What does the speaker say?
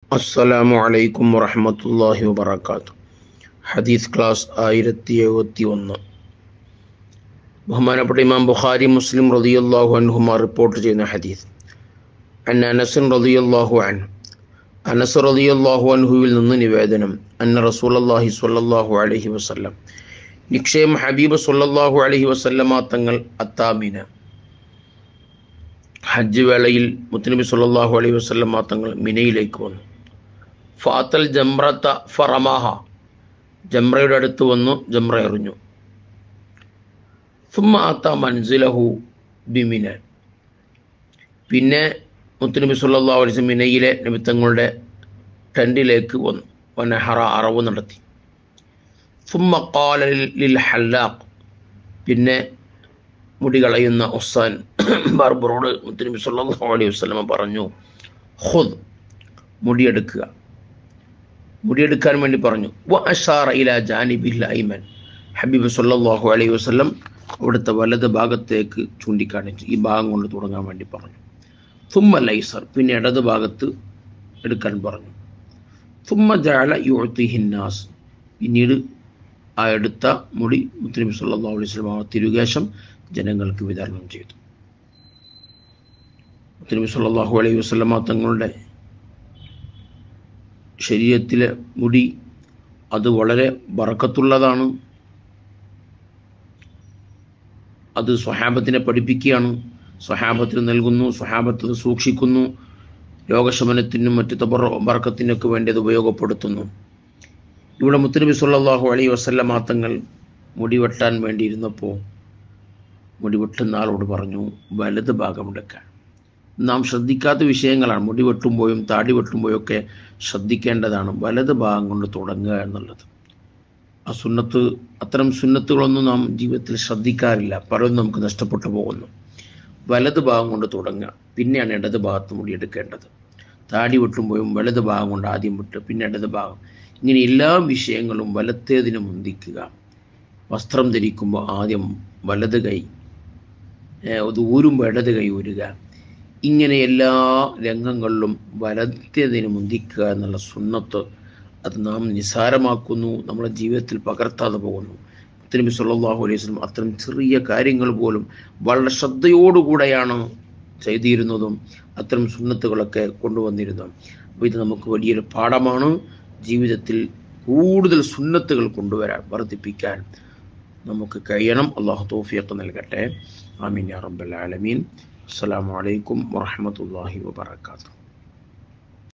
അസ്സലാമു അലൈക്കും വറഹമത്തല്ലാഹി വബർക്കാത്തു ഹദീസ് ക്ലാസ് ആയിരത്തി എഴുപത്തി ഒന്ന് ബഹുമാനപ്പെട്ട ഇമാം ബുഖാരി മുസ്ലിം റളിയല്ലാഹു അൻഹുമ റിപ്പോർട്ട് ചെയ്യുന്ന ഹദീസ് അൻ അനസൻ റളിയല്ലാഹു അൻ അനസ് റളിയല്ലാഹു അൻഹുവിൽ നിന്ന് നിവേദനം അന്ന റസൂലല്ലാഹി സ്വല്ലല്ലാഹു അലൈഹി വസല്ലം നിക്ഷയം ഹബീബ് സ്വല്ലല്ലാഹു അലൈഹി വസല്ലമ തങ്ങൾ അത്താമിന ഹജ്ജ് വേളയിൽ മുത്തനബി സല്ലല്ലാഹു അലൈഹി വസല്ലമ തങ്ങൾ മിനയിലേക്ക് വന്നു ഫാത്തൽ ജംറത്ത ഫറമാഹ ജംറയുടെ അടുത്ത് വന്നു ജംറ എറിഞ്ഞു സുമ്മ ആത്ത മൻസിലഹു ബിമിന പിന്നെ മുത്തുനബി സല്ലല്ലാഹു അലൈഹി വസല്ലം മിനയിലെ നിമിത്തങ്ങളുടെ ടെൻറ്റിലേക്ക് വന്നു വനഹറ അറവ് നടത്തി സുമ്മ ഖാല ലിൽ ഹല്ലാഖ് പിന്നെ മുടി കളയുന്ന ഉസ്സാൻ ബാർബറോട് മുത്തുനബി സല്ലല്ലാഹു അലൈഹി വസല്ലം പറഞ്ഞു ഖുദ് മുടിയെടുക്കുക മുടിയെടുക്കാൻ വേണ്ടി പറഞ്ഞു വ അഷാറ ഇല ജാനിബിൽ ഐമൻ ഹബീബ് സല്ലല്ലാഹു അലൈഹി വസല്ലം അവിടുത്തെ വലത് ഭാഗത്തേക്ക് ചൂണ്ടിക്കാണിച്ചു ഈ ഭാഗം കൊണ്ട് തുടങ്ങാൻ വേണ്ടി പറഞ്ഞു തുമ്മ ലൈസർ പിന്നെ ഇടത് ഭാഗത്ത് എടുക്കാൻ പറഞ്ഞു തുമ്മ ജാല യുഴത്തി ഹിന്നാസ് പിന്നീട് ആ എടുത്ത മുടി മുത്തനബി സല്ലല്ലാഹു അലൈഹി വസല്ലം തിരുകേശം ജനങ്ങൾക്ക് വിതരണം ചെയ്തു മുത്തനബി സല്ലല്ലാഹു അലൈഹി വസല്ലമ തങ്ങളുടെ ശരീരത്തിലെ മുടി അത് വളരെ ബറക്കത്തുള്ളതാണ് അത് സ്വഹാബത്തിനെ പഠിപ്പിക്കുകയാണ് സ്വഹാബത്തിന് നൽകുന്നു സ്വഹാബത്ത് അത് സൂക്ഷിക്കുന്നു രോഗശമനത്തിനും മറ്റു തബർ ബറക്കത്തിനൊക്കെ വേണ്ടി അത് ഉപയോഗപ്പെടുത്തുന്നു ഇവിടെ മുത്തനബി സല്ലല്ലാഹു അലൈഹി വസല്ലമ തങ്ങൾ മുടി വെട്ടാൻ വേണ്ടി ഇരുന്നപ്പോൾ മുടി വെട്ടുന്ന ആളോട് പറഞ്ഞു വലത് ഭാഗം എടുക്കാൻ നാം ശ്രദ്ധിക്കാത്ത വിഷയങ്ങളാണ് മുടി വെട്ടുമ്പോഴും താടി വെട്ടുമ്പോഴും ഒക്കെ ശ്രദ്ധിക്കേണ്ടതാണ് വലത് ഭാഗം കൊണ്ട് തുടങ്ങുക എന്നുള്ളത് ആ സുന്നത്ത് അത്തരം സുന്നത്തുകളൊന്നും നാം ജീവിതത്തിൽ ശ്രദ്ധിക്കാറില്ല പലതും നമുക്ക് നഷ്ടപ്പെട്ടു പോകുന്നു വലത് ഭാഗം കൊണ്ട് തുടങ്ങുക പിന്നെയാണ് ഇടത് ഭാഗത്ത് മുടി എടുക്കേണ്ടത് താടി വെട്ടുമ്പോഴും വലത് ഭാഗം കൊണ്ട് ആദ്യം വിട്ട് പിന്നെ ഇടത് ഭാഗം ഇങ്ങനെ എല്ലാ വിഷയങ്ങളും വലത്തേതിന് മുന്തിക്കുക വസ്ത്രം ധരിക്കുമ്പോൾ ആദ്യം വലത് കൈ അത് ഊരുമ്പോൾ ഇടത് കൈ ഊരുക ഇങ്ങനെ എല്ലാ രംഗങ്ങളിലും വലത്തേതിന് മുന്തിക്കുക എന്നുള്ള സുന്നത്ത് അത് നാം നിസാരമാക്കുന്നു നമ്മുടെ ജീവിതത്തിൽ പകർത്താതെ പോകുന്നു മുത്തനബി സല്ലല്ലാഹു അലൈഹി വസല്ലം അത്തരം ചെറിയ കാര്യങ്ങൾ പോലും വളരെ ശ്രദ്ധയോടുകൂടെയാണ് ചെയ്തിരുന്നതും അത്തരം സുന്നത്തുകളൊക്കെ കൊണ്ടുവന്നിരുന്നതും അപ്പോൾ ഇത് നമുക്ക് വലിയൊരു പാഠമാണ് ജീവിതത്തിൽ കൂടുതൽ സുന്നത്തുകൾ കൊണ്ടുവരാൻ വർദ്ധിപ്പിക്കാൻ നമുക്ക് കഴിയണം അള്ളാഹു തൗഫീഖ് നൽകട്ടെ ആമീൻ യാ റബ്ബൽ ആലമീൻ അസ്സലാമു അലൈക്കും വറഹ്മത്തുള്ളാഹി വബറകാതുഹു